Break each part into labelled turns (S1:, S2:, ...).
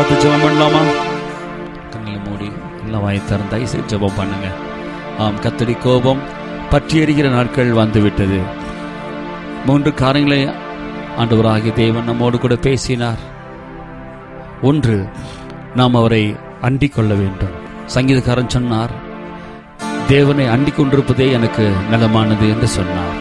S1: பார்த்து ஜெபம் பண்ணலாமா கண்களை மூடி எல்லாம் வாய் திறந்து தயவுசெய்து ஜெபம் பண்ணுங்க ஆம் கத்தடி கோபம் பற்றி எறிகிற நாட்கள் வந்துவிட்டது மூன்று காரியங்களை ஆண்டவராகிய தேவன் நம்மோடு கூட பேசினார் ஒன்று நாம் அவரை அண்டிக் கொள்ள வேண்டும் சங்கீதக்காரன் சொன்னார் தேவனை அண்டிக் கொண்டிருப்பதே எனக்கு நலமானது என்று சொன்னார்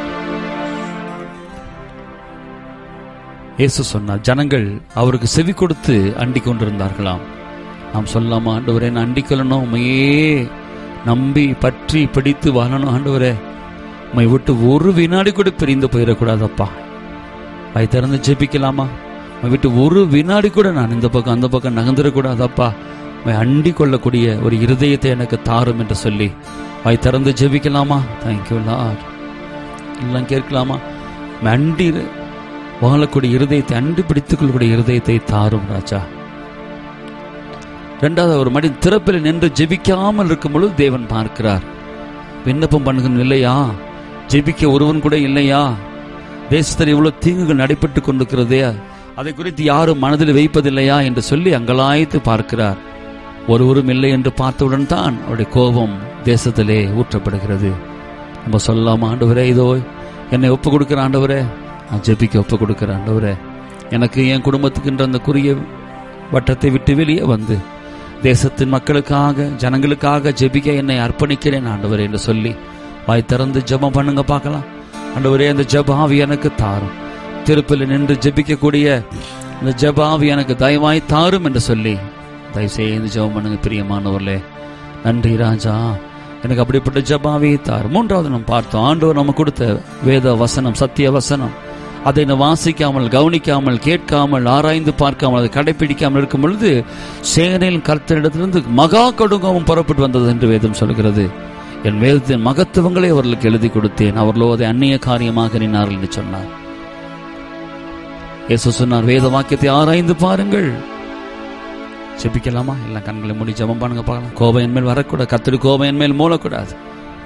S1: இயேசு சொன்னார் ஜனங்கள் அவருக்கு செவி கொடுத்து அண்டிக் கொண்டிருந்தார்களாம் நாம் சொல்லாமா ஆண்டவரே நான் அண்டிக் கொள்ளணும் உண்மையே நம்பி பற்றி பிடித்து வாழணும் ஆண்டவரே உண்மை விட்டு ஒரு வினாடி கூட பிரிந்து போயிடக்கூடாதப்பா வாய் திறந்து ஜெபிக்கலாமா உண்மை விட்டு ஒரு வினாடி கூட நான் இந்த பக்கம் அந்த பக்கம் நகர்ந்துடக்கூடாதப்பா உண்மை அண்டிக் கொள்ளக்கூடிய ஒரு இருதயத்தை எனக்கு தாரும் என்று சொல்லி வாய் திறந்து ஜெபிக்கலாமா தேங்க்யூ லார்ட் எல்லாம் கேட்கலாமா உம்மை அண்டி வாழக்கூடிய இருதயத்தை அண்டி பிடித்துக் கொள்ளக்கூடிய இருதயத்தை தாரும் ராஜா இரண்டாவது ஒரு மடி திறப்பில் நின்று ஜெபிக்காமல் இருக்கும் பொழுது தேவன் பார்க்கிறார் விண்ணப்பம் பண்ணுகிற இல்லையா ஜெபிக்க ஒருவன் கூட இல்லையா தேசத்தில் இவ்வளவு தீங்குகள் நடைபெற்று கொண்டிருக்கிறதே அதை குறித்து யாரும் மனதில் வைப்பதில்லையா என்று சொல்லி அங்கலாய்த்து பார்க்கிறார் ஒருவரும் இல்லை என்று பார்த்தவுடன் தான் அவருடைய கோபம் தேசத்திலே ஊற்றப்படுகிறது நம்ம சொல்லலாமா ஆண்டவரே இதோ என்னை ஒப்பு கொடுக்கிற ஆண்டவரே நான் ஜெபிக்க ஒப்பு கொடுக்கிற ஆண்டவரே எனக்கு என் குடும்பத்துக்குன்ற அந்த குறுகிய வட்டத்தை விட்டு வெளியே வந்து தேசத்தின் மக்களுக்காக ஜனங்களுக்காக ஜெபிக்க என்னை அர்ப்பணிக்கிறேன் ஆண்டவரே என்று சொல்லி வாய் திறந்து ஜெபம் பண்ணுங்க பார்க்கலாம் ஆண்டவரே அந்த ஜெபாவி எனக்கு தாரும் திருப்பில் நின்று ஜெபிக்கக்கூடிய அந்த ஜெபாவி எனக்கு தயவாய் தாரும் என்று சொல்லி தயவு செய்து ஜெபம் பண்ணுங்க பிரியமானவர்களே நன்றி ராஜா எனக்கு அப்படிப்பட்ட ஜபாவியை தார் மூன்றாவது நம்ம பார்த்தோம் ஆண்டவர் நம்ம கொடுத்த வேத வசனம் சத்திய வசனம் அதை நான் வாசிக்காமல் கவனிக்காமல் கேட்காமல் ஆராய்ந்து பார்க்காமல் அதை கடைபிடிக்காமல் இருக்கும் பொழுது சேனையின் கர்த்தரிடத்திலிருந்து மகா கொடுங்கவும் புறப்பட்டு வந்தது என்று வேதம் சொல்கிறது என் வேதத்தின் மகத்துவங்களை அவர்களுக்கு எழுதி கொடுத்தேன் அவர்களோ அதை அந்நிய காரியமாக எண்ணினார்கள் என்று சொன்னார் இயேசு சொன்னார் வேத வாக்கியத்தை ஆராய்ந்து பாருங்கள் ஜெபிக்கலாமா எல்லாம் கண்களை மூடி ஜெபம் பண்ணுங்க பார்க்கலாம் கோபம் என் மேல் வரக்கூடாது கத்தடி கோபம் என் மேல் மூலக்கூடாது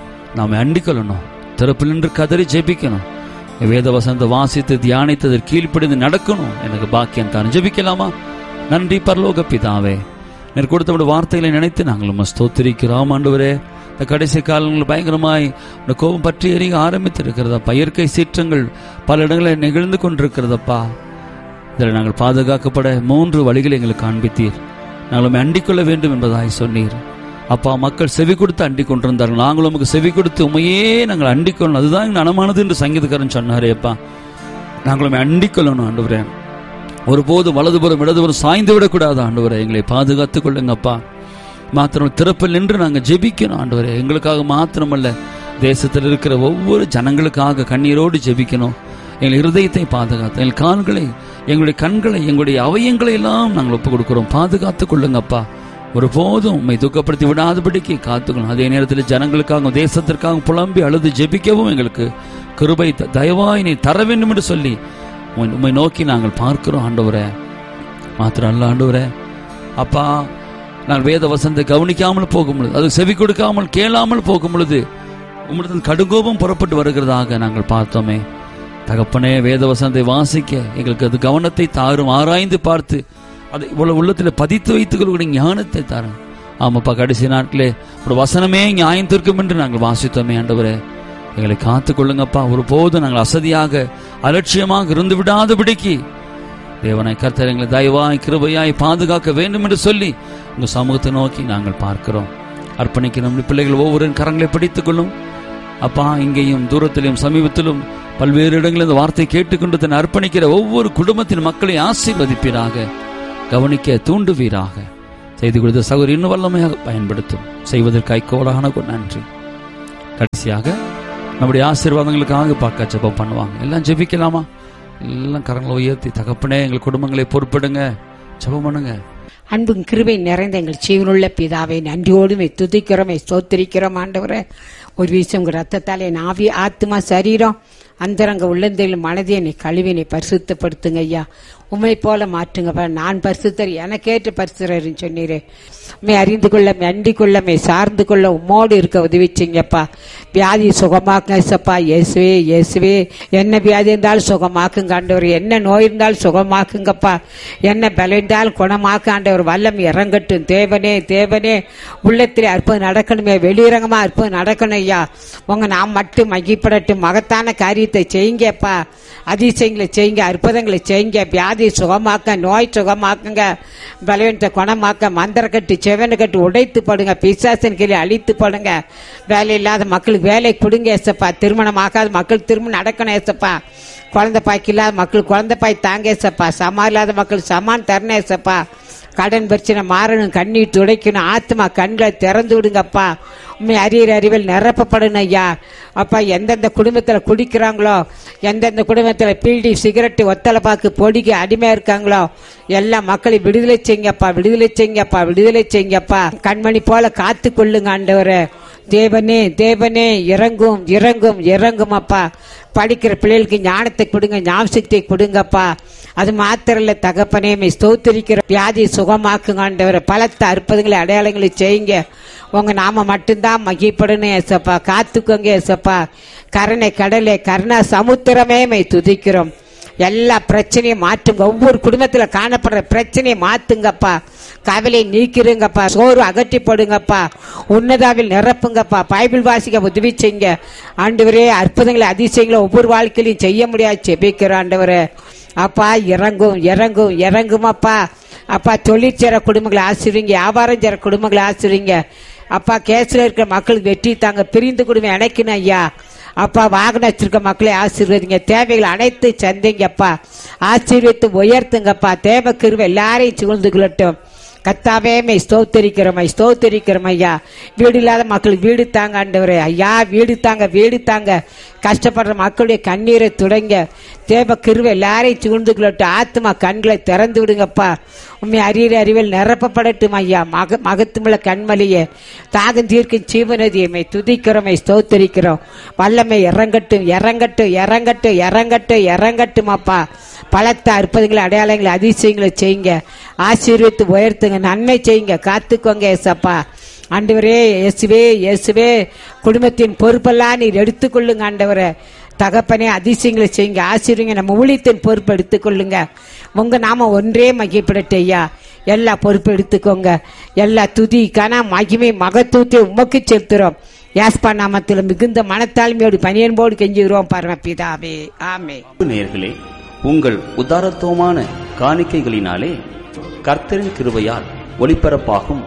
S1: நாம அண்டிக்கொள்ளணும் திறப்பில் நின்று கதறி ஜெபிக்கணும் வேத வசந்த வாசித்து தியானித்தது கீழ்ப்படிந்து நடக்கணும் எனக்கு பாக்கியம் தான் ஜெபிக்கலாமா நன்றி பரலோக பிதாவே நீர் கொடுத்த வார்த்தைகளை நினைத்து நாங்கள் உம்மை ஸ்தோத்திரிக்கிறோம் ஆண்டவரே இந்த கடைசி காலங்களில் பயங்கரமாய் இந்த கோபம் பற்றி எறிய ஆரம்பித்து இருக்கிறதப்பா இயற்கை சீற்றங்கள் பல இடங்களில் நிகழ்ந்து கொண்டிருக்கிறதப்பா இதில் நாங்கள் பாதுகாக்கப்பட மூன்று வழிகளை எங்களுக்கு காண்பித்தீர் நாங்கள் உம்மை அண்டிக் கொள்ள வேண்டும் என்பதாய் சொன்னீர் அப்பா மக்கள் செவி கொடுத்து அண்டிக் கொண்டிருந்தார்கள் நாங்கள் உமக்கு செவி கொடுத்து உமையே நாங்கள் அண்டிக் கொள்ளணும் அதுதான் நனமானது என்று சங்கீதக்காரன் சொன்னாரே அப்பா நாங்கள் உண்மை அண்டிக் கொள்ளணும் ஆண்டவரே ஒருபோதும் வலதுபுறம் இடதுபுறம் சாய்ந்து விடக்கூடாது ஆண்டவரே எங்களை பாதுகாத்துக் கொள்ளுங்கப்பா மாத்திரம் திறப்பில் நின்று நாங்கள் ஜெபிக்கணும் ஆண்டவரே எங்களுக்காக மாத்திரமல்ல தேசத்தில் இருக்கிற ஒவ்வொரு ஜனங்களுக்காக கண்ணீரோடு ஜெபிக்கணும் எங்கள் இருதயத்தை பாதுகாத்து எங்கள் கால்களை எங்களுடைய கண்களை எங்களுடைய அவயங்களை எல்லாம் நாங்கள் ஒப்புக் கொடுக்கிறோம் பாதுகாத்துக் கொள்ளுங்கப்பா ஒருபோதும் உண்மை துக்கப்படுத்தி விடாதபடிக்கு காத்துக்கணும் அதே நேரத்தில் ஜனங்களுக்காக தேசத்திற்காக புலம்பி அழுது ஜெபிக்கவும் எங்களுக்கு கிருபை த- தயவாய் நீ தர வேண்டும் என்று சொல்லி உம்மை- உம்மை நோக்கி நாங்கள் பார்க்கிறோம் ஆண்டவரே மாத்திரம் அல்ல ஆண்டவரே அப்பா நான் வேத வசந்தை கவனிக்காமல் போகும் பொழுது அது செவி கொடுக்காமல் கேளாமல் போகும் பொழுது உம்மிடத்தில் கடுங்கோபம் புறப்பட்டு வருகிறதாக நாங்கள் பார்த்தோமே தகப்பனே வேத வசந்தை வாசிக்க எங்களுக்கு அது கவனத்தை தாரும் ஆராய்ந்து பார்த்து அதை இவ்வளவு உள்ளத்தில் பதித்து வைத்துக் கொள்ளக்கூடிய ஞானத்தை தாரும் ஆமாப்பா கடைசி நாட்களே ஒரு வசனமே நியாயம் தீர்க்கும் என்று நாங்கள் வாசித்தோமே ஆண்டவரே எங்களை காத்துக் கொள்ளுங்கப்பா ஒருபோதும் நாங்கள் அசதியாக அலட்சியமாக இருந்து விடாதபடிக்கு தேவனை கர்த்தர் எங்களை தயவாய் கிருபையாய் பாதுகாக்க வேண்டும் என்று சொல்லி உங்க சமூகத்தை நோக்கி நாங்கள் பார்க்கிறோம் அர்ப்பணிக்க நம்முடைய பிள்ளைகள் ஒவ்வொரு கரங்களை பிடித்துக் கொள்ளும் அப்பா இங்கேயும் தூரத்திலும் சமீபத்திலும் பல்வேறு இடங்களில் இந்த வார்த்தை கேட்டுக்கொண்டு தன்னை அர்ப்பணிக்கிற ஒவ்வொரு குடும்பத்தின் மக்களை ஆசீர்வதிப்பீராக கவனிக்க தூண்டுவீராக செய்து கொடுத்த சகோதரி இன்னும் வல்லமையாக பயன்படுத்தும் செய்வதற்காய் கோடான நன்றி கடைசியாக நம்முடைய ஆசீர்வாதங்களுக்காக பார்க்க ஜெபம் பண்ணுவாங்க எல்லாம் ஜெபிக்கலாமா எல்லாம் கரங்களை உயர்த்தி தகப்பனே எங்கள் குடும்பங்களை பொறுப்பிடுங்க ஜெபம் பண்ணுங்க
S2: அன்பும் கிருபை நிறைந்த எங்கள் ஜீவனுள்ள பிதாவை நன்றியோடு துதிக்கிறோம் ஸ்தோத்திரிக்கிறோம் ஆண்டவரே ஒரு விஷயம் உங்க ரத்தத்தால் என் ஆவி ஆத்மா சரீரம் அந்தரங்க உள்ளந்தையில் மனதை என்னை கழுவி என்னை பரிசுத்தப்படுத்துங்க ஐயா உண்மை போல மாற்றுங்கப்பா நான் பரிசுத்தர் எனக்கேற்ற பரிசுத்தர் சொன்னீரே உண்மை அறிந்து கொள்ள அண்டி கொள்ள மே சார்ந்து கொள்ள உம்மோடு இருக்க உதவி செய்யுங்கப்பா வியாதி சுகமாக்குங்க ஏசப்பா இயேசுவே இயேசுவே என்ன வியாதி இருந்தாலும் சுகமாக்குங்க ஆண்டவர் என்ன நோய் இருந்தாலும் சுகமாக்குங்கப்பா என்ன பலம் இருந்தாலும் குணமாக்க ஆண்டவர் வல்லம் இறங்கட்டும் தேவனே தேவனே உள்ளத்திலே அற்புதம் நடக்கணுமே வெளியிறங்கமா அற்புதம் நடக்கணும் ஐயா உங்க நாம் மட்டும் மகிப்படட்டும் மகத்தான காரியத்தை செய்யுங்கப்பா அதிசயங்களை செய்யுங்க அற்புதங்களை செய்யுங்க வியாதி சுகமாக்க நோய் சுகமாக்குங்க பலவீனத்தை குணமாக்க மந்திரக்கட்டு செவனுக்கட்டு உடைத்து போடுங்க பிசாசன் கீழே அழித்து போடுங்க வேலை இல்லாத மக்களுக்கு வேலை கொடுங்க ஏசப்பா திருமணம் ஆகாத மக்கள் திருமணம் நடக்கணும் ஏசப்பா குழந்தை பாய்க்கு இல்லாத மக்கள் குழந்தை பாய் தாங்க ஏசப்பா சமா இல்லாத மக்கள் சமான் தரணும் ஏசப்பா கடன் பிரச்சனை மாறணும் கண்ணீர் துடைக்கணும் ஆத்மா கண்களை திறந்து விடுங்கப்பா உண்மை அறியிற அறிவில் நிரப்பப்படணும் ஐயா அப்பா எந்தெந்த குடும்பத்தில் குடிக்கிறாங்களோ எந்தெந்த குடும்பத்தில் பீடி சிகரெட்டு ஒத்தலை பாக்கு பொடிக்கு அடிமையா இருக்காங்களோ எல்லா மக்களையும் விடுதலை செய்யுங்கப்பா விடுதலை செய்யுங்கப்பா விடுதலை செய்யுங்கப்பா கண்மணி போல காத்து கொள்ளுங்க ஆண்டவரே தேவனே தேவனே இறங்கும் இறங்கும் இறங்கும் அப்பா படிக்கிற பிள்ளைகளுக்கு ஞானத்தை கொடுங்க ஞாபகத்தை கொடுங்கப்பா அது மாத்திரம் இல்ல தகப்பனே மை ஸ்தோத்திரிக்கிற வியாதி சுகமாக்குங்க ஆண்டவரை பலத்த அற்புதங்களை அடையாளங்களை செய்யுங்க உங்க நாம மட்டும்தான் மகிப்படணும் ஏசப்பா காத்துக்கோங்க ஏசப்பா கருணை கடலே கருணா சமுத்திரமே மை துதிக்கிறோம் எல்லா பிரச்சனையும் மாற்றுங்க ஒவ்வொரு குடும்பத்துல காணப்படுற பிரச்சனையை மாத்துங்கப்பா கவலை நீக்கிருங்கப்பா சோறு அகற்றி போடுங்கப்பா உன்னதாவில் நிரப்புங்கப்பா பைபிள் வாசிக்க உதவி செய்யுங்க ஆண்டவரே அற்புதங்களை அதிசயங்களை ஒவ்வொரு வாழ்க்கையிலையும் செய்ய முடியாது செபிக்கிற ஆண்டவரே அப்பா இறங்கும் இறங்கும் இறங்கும் அப்பா அப்பா தொழில் செய்கிற குடும்பங்களை ஆசிரியங்க வியாபாரம் செய்கிற குடும்பங்களை ஆசிரியங்க அப்பா கேஸ்ல இருக்கிற மக்களுக்கு வெற்றி தாங்க பிரிந்து குடும்பம் இணைக்கணும் ஐயா அப்பா வாகனம் வச்சிருக்க மக்களை ஆசீர்வதிங்க தேவைகள் அனைத்து சந்தைங்கப்பா ஆசீர்வதித்து உயர்த்துங்கப்பா தேவ கிருவை எல்லாரையும் சூழ்ந்து கொள்ளட்டும் கத்தாவே மை ஸ்தோத்தரிக்கிறோம் ஸ்தோத்தரிக்கிறோம் ஐயா வீடு இல்லாத மக்களுக்கு வீடு தாங்க ஆண்டவரே ஐயா வீடு தாங்க வீடு தாங்க கஷ்டப்படுற மக்களுடைய கண்ணீரை துடைங்க தேவ கிருவை எல்லாரையும் சூழ்ந்து கொள்ளட்டும் ஆத்மா கண்களை திறந்து விடுங்கப்பா உண்மை அறிகிற அறிவில் நிரப்பப்படட்டும் ஐயா மக மகத்துமுள்ள கண்மலியே தாகம் தீர்க்கும் ஜீவநதியமை துதிக்கிறோமை ஸ்தோத்தரிக்கிறோம் வல்லமை இறங்கட்டும் இறங்கட்டும் இறங்கட்டும் இறங்கட்டும் இறங்கட்டும் அப்பா பலத்த அற்புதங்களை அடையாளங்களை அதிசயங்களை செய்யுங்க ஆசீர்வித்து உயர்த்துங்க நன்மை செய்யுங்க காத்துக்கோங்க ஏசப்பா ஆண்டவரே இயேசுவே இயேசுவே குடும்பத்தின் பொறுப்பெல்லாம் நீர் எடுத்துக்கொள்ளுங்க ஆண்டவரே தகப்பனே அதிசயங்களை செய்யுங்க ஆசீர்வங்க நம்ம ஊழியத்தின் பொறுப்பு எடுத்துக்கொள்ளுங்க உங்க நாம ஒன்றே மகிப்படட்டு ஐயா எல்லா பொறுப்பு எடுத்துக்கோங்க எல்லா துதி கன மகிமை மகத்துவத்தை உமக்கு செலுத்துறோம் யாஸ்பா நாமத்தில் மிகுந்த மனத்தாழ்மையோடு பனியன்போடு கெஞ்சுகிறோம் பரமபிதாவே ஆமே
S3: நேயர்களே உங்கள் உதாரத்துவமான காணிக்கைகளினாலே கர்த்தரின் கிருபையால் ஒளிபரப்பாகும்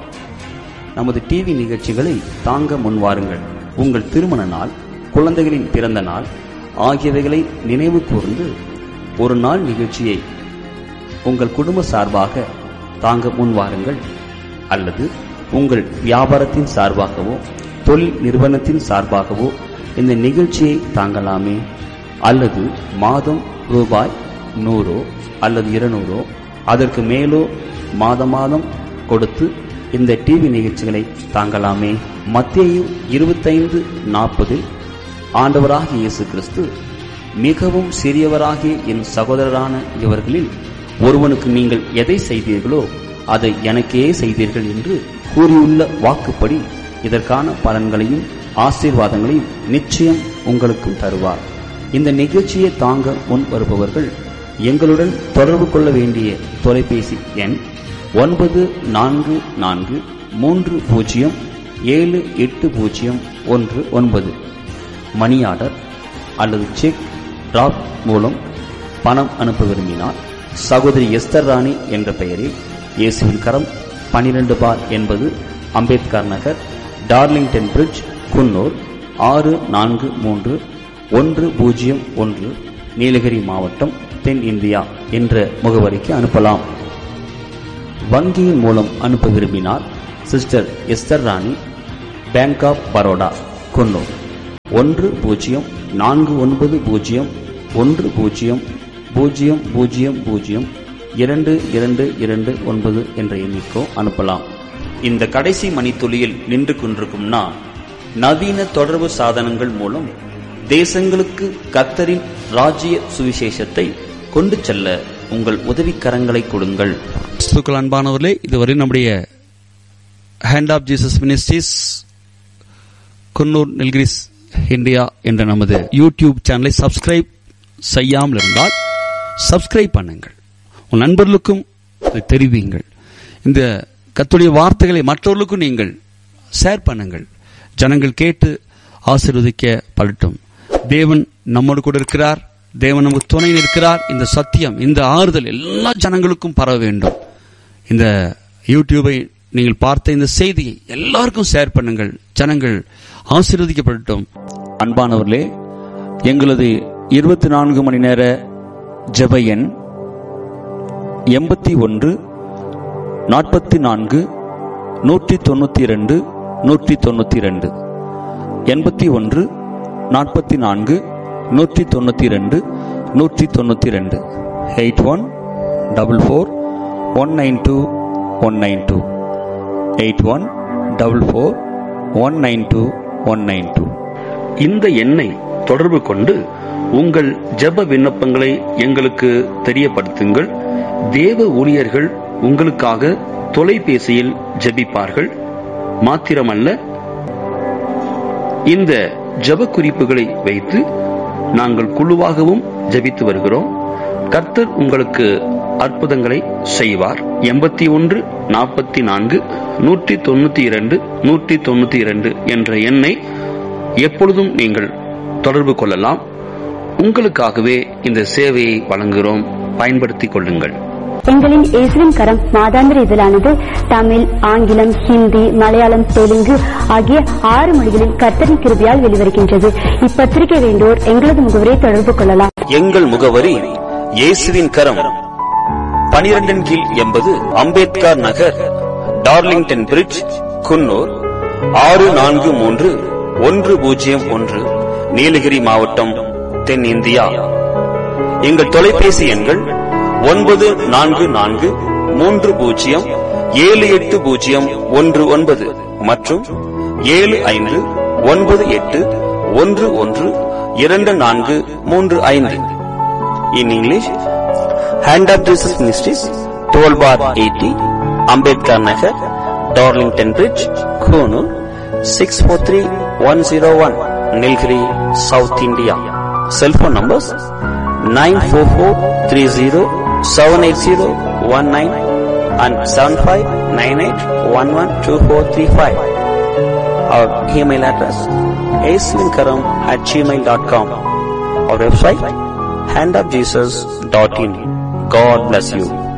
S3: நமது டிவி நிகழ்ச்சிகளை தாங்க முன்வாருங்கள் உங்கள் திருமண நாள் குழந்தைகளின் பிறந்த நாள் ஆகியவைகளை நினைவு கூர்ந்து ஒரு நாள் நிகழ்ச்சியை உங்கள் குடும்ப சார்பாக தாங்க முன்வாருங்கள் அல்லது உங்கள் வியாபாரத்தின் சார்பாகவோ தொழில் நிறுவனத்தின் சார்பாகவோ இந்த நிகழ்ச்சியை தாங்கலாமே அல்லது மாதம் ரூபாய் நூறோ அல்லது இருநூறோ அதற்கு மேலோ மாத மாதம் கொடுத்து இந்த டிவி நிகழ்ச்சிகளை தாங்கலாமே மத்திய இருபத்தைந்து நாற்பதில் ஆண்டவராகிய இயேசு கிறிஸ்து மிகவும் சிறியவராகிய என் சகோதரரான இவர்களில் ஒருவனுக்கு நீங்கள் எதை செய்தீர்களோ அதை எனக்கே செய்தீர்கள் என்று கூறியுள்ள வாக்குப்படி இதற்கான பலன்களையும் ஆசீர்வாதங்களையும் நிச்சயம் உங்களுக்கும் தருவார் இந்த நிகழ்ச்சியை தாங்க முன் வருபவர்கள் எங்களுடன் தொடர்பு கொள்ள வேண்டிய தொலைபேசி எண் ஒன்பது நான்கு நான்கு மூன்று பூஜ்ஜியம் ஏழு எட்டு பூஜ்ஜியம் ஒன்று ஒன்பது மணி ஆர்டர் அல்லது செக் டிராப் மூலம் பணம் அனுப்ப விரும்பினால் சகோதரி எஸ்தர் ராணி என்ற பெயரில் இயேசுவின் கரம் பனிரெண்டு பார் என்பது அம்பேத்கர் நகர் டார்லிங்டன் பிரிட்ஜ் குன்னூர் ஆறு நான்கு மூன்று ஒன்று பூஜ்ஜியம் ஒன்று நீலகிரி மாவட்டம் தென் இந்தியா என்ற முகவரிக்கு அனுப்பலாம் வங்கியின் மூலம் அனுப்ப விரும்பினால் sister Esther Rani bank of Baroda Coonoor ஒன்று பூஜ்ஜியம் நான்கு ஒன்பது பூஜ்ஜியம் ஒன்று பூஜ்ஜியம் பூஜ்ஜியம் பூஜ்ஜியம் பூஜ்ஜியம் இரண்டு இரண்டு இரண்டு ஒன்பது என்ற எண்ணிக்கோ அனுப்பலாம் இந்த கடைசி மணித்துளியில் நின்று கொண்டிருக்கும் நான் நவீன தொடர்பு சாதனங்கள் மூலம் தேசங்களுக்கு கத்தரின் ராஜ்ய சுவிசேஷத்தை கொண்டு செல்ல உங்கள் உதவிக்கரங்களை கொடுங்கள்
S1: கிறிஸ்துக்கள் அன்பானவர்களே இதுவரை நம்முடைய hand of Jesus ministries Coonoor Nilgiris India என்ற நமது யூடியூப் சேனலை சப்ஸ்கிரைப் செய்யாமல் இருந்தால் சப்ஸ்கிரைப் பண்ணுங்கள் உன் நண்பர்களுக்கும் இதை தெரிவியுங்கள் இந்த கத்துடைய வார்த்தைகளை மற்றவர்களுக்கும் நீங்கள் ஷேர் பண்ணுங்கள் ஜனங்கள் கேட்டு ஆசீர்வதிக்க படட்டும் தேவன் நம்மோடு கூட இருக்கிறார் தேவன் நமக்கு துணை இருக்கிறார் இந்த சத்தியம் இந்த ஆறுதல் எல்லா ஜனங்களுக்கும் பரவ வேண்டும் இந்த யூடியூபை நீங்கள் பார்த்த இந்த செய்தியை எல்லாருக்கும் ஷேர் பண்ணுங்கள் ஜனங்கள் ஆசீர்வதிக்கப்படட்டும் அன்பானவர்களே எங்களது இருபத்தி நான்கு மணி நேர ஜெப எண் எண்பத்தி ஒன்று நாற்பத்தி நான்கு நூற்றி தொண்ணூற்றி ரெண்டு நூற்றி தொண்ணூற்றி ரெண்டு எண்பத்தி ஒன்று நாற்பத்தி நான்கு நூற்றி தொண்ணூற்றி ரெண்டு நூற்றி தொண்ணூற்றி ரெண்டு eight one double four one nine two one nine two eight one double four one nine two one nine two
S3: இந்த எண்ணை தொடர்பு கொண்டு உங்கள் ஜெப விண்ணப்பங்களை எங்களுக்கு தெரியப்படுத்துங்கள் தேவ ஊழியர்கள் உங்களுக்காக தொலைபேசியில் ஜெபிப்பார்கள் மாத்திரமல்ல இந்த ஜெப குறிப்புகளை வைத்து நாங்கள் குழுவாகவும் ஜெபித்து வருகிறோம் கர்த்தர் உங்களுக்கு அற்புதங்களை செய்வார் எண்பத்தி ஒன்று நாற்பத்தி நான்கு நூற்றி தொண்ணூத்தி இரண்டு நூற்றி தொண்ணூத்தி இரண்டு என்ற எண்ணை எப்பொழுதும் நீங்கள் தொடர்பு கொள்ளலாம் உங்களுக்காகவே இந்த சேவையை வழங்குகிறோம் பயன்படுத்திக் கொள்ளுங்கள்
S4: எங்களின் இயேசுவின் கரம் மாதாந்திர இதழானது தமிழ் ஆங்கிலம் ஹிந்தி மலையாளம் தெலுங்கு ஆகிய ஆறு மொழிகளில் கர்த்தரின் கிருபியால் வெளிவருகின்றது இப்பத்திரிகை வேண்டோர் எங்களது முகவரை தொடர்பு கொள்ளலாம்
S3: எங்கள் முகவரி இயேசுவின் கரம் பனிரெண்டின் கீழ் எண்பது அம்பேத்கர் நகர் டார்லிங்டன் பிரிட்ஜ் குன்னூர் ஆறு நான்கு மூன்று ஒன்று பூஜ்ஜியம் ஒன்று நீலகிரி மாவட்டம் தென்னிந்தியா எங்கள் தொலைபேசி எண்கள் ஒன்பது நான்கு நான்கு மூன்று பூஜ்ஜியம் ஏழு எட்டு பூஜ்ஜியம் ஒன்று ஒன்பது மற்றும் ஏழு ஐந்து ஒன்பது எட்டு ஒன்று ஒன்று இரண்டு நான்கு மூன்று ஐந்து in English hand of Jesus ministries twelve bar eighty Ambedkar Nagar Darlington Bridge Coonoor six four three one zero one Nilgiri South India cellphone numbers nine four four three zero seven eight zero one nine and seven five nine eight one one two four three five our email address ஏஸ்லிங்கரம் at Gmail dot com our website handofjesus.in. God bless you.